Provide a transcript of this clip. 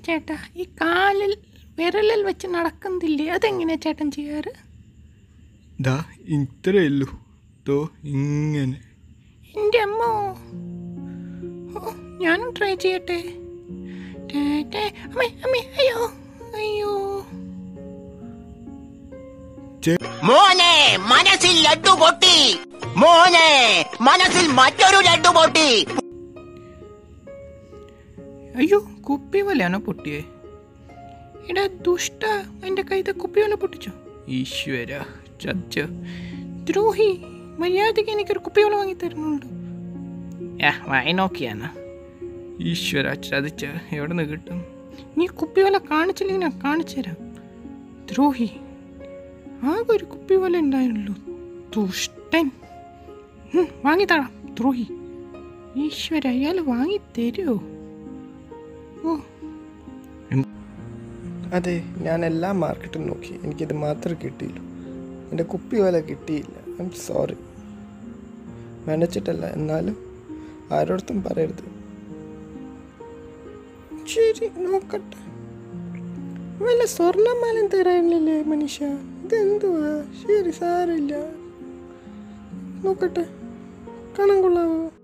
ചേട്ടാ ഈ കാലിൽ വിരലിൽ വെച്ച് നടക്കുന്നില്ലേ അതെങ്ങനെയാ ചേട്ടൻ ചെയ്യാറ് ദാ ഇത്രയേ ഉള്ളൂ തോ ഇങ്ങനെ എൻ്റെ അമ്മോ ഓ ഞാനും ട്രൈ ചെയ്യട്ടെ ടേ, ടേ. അമ്മേ അമ്മേ അയ്യോ അയ്യോ മോനെ മനസ്സിൽ ലഡ്ഡു പൊട്ടി മോനെ മനസ്സിൽ മറ്റൊരു ലഡ്ഡു പൊട്ടി അയ്യോ കുപ്പി വലയാണോ പൊട്ടിയേ എടാ ദുഷ്ട എൻ്റെ കൈത്തെ കുപ്പി വല പൊട്ടിച്ചോ ഈശ്വര ചച്ച ദ്രോഹി മര്യാദയ്ക്ക് എനിക്കൊരു കുപ്പി വല വാങ്ങി തരുന്നുണ്ട് ഏ വായി നോക്കിയാണ് ഈശ്വര ചതിച്ച എവിടെ നിന്ന് കിട്ടും നീ കുപ്പി വല കാണിച്ചില്ലെങ്കിൽ ഞാൻ കാണിച്ചു തരാം ദ്രോഹി ആകെ ഒരു കുപ്പി വല ഉണ്ടായുള്ളൂ ദുഷ്ടൻ ഉം, വാങ്ങിത്തരാം ദ്രോഹി ഈശ്വര അയാൾ വാങ്ങി തരുമോ ഓ അതെ ഞാൻ എല്ലാ മാർക്കറ്റും നോക്കി എനിക്കിത് മാത്രമേ കിട്ടിയുള്ളൂ എൻ്റെ കുപ്പി വില കിട്ടിയില്ല ഐ എം സോറി നനച്ചിട്ടല്ല എന്നാലും ആരോടത്തും പറയരുത് ശരി നോക്കട്ടെ വല്ല സ്വർണ്ണമാലം തരാനില്ലേ മനുഷ്യ ഇതെന്തുവാ ശരി സാരമില്ല നോക്കട്ടെ കാണാൻ കൊള്ളാവോ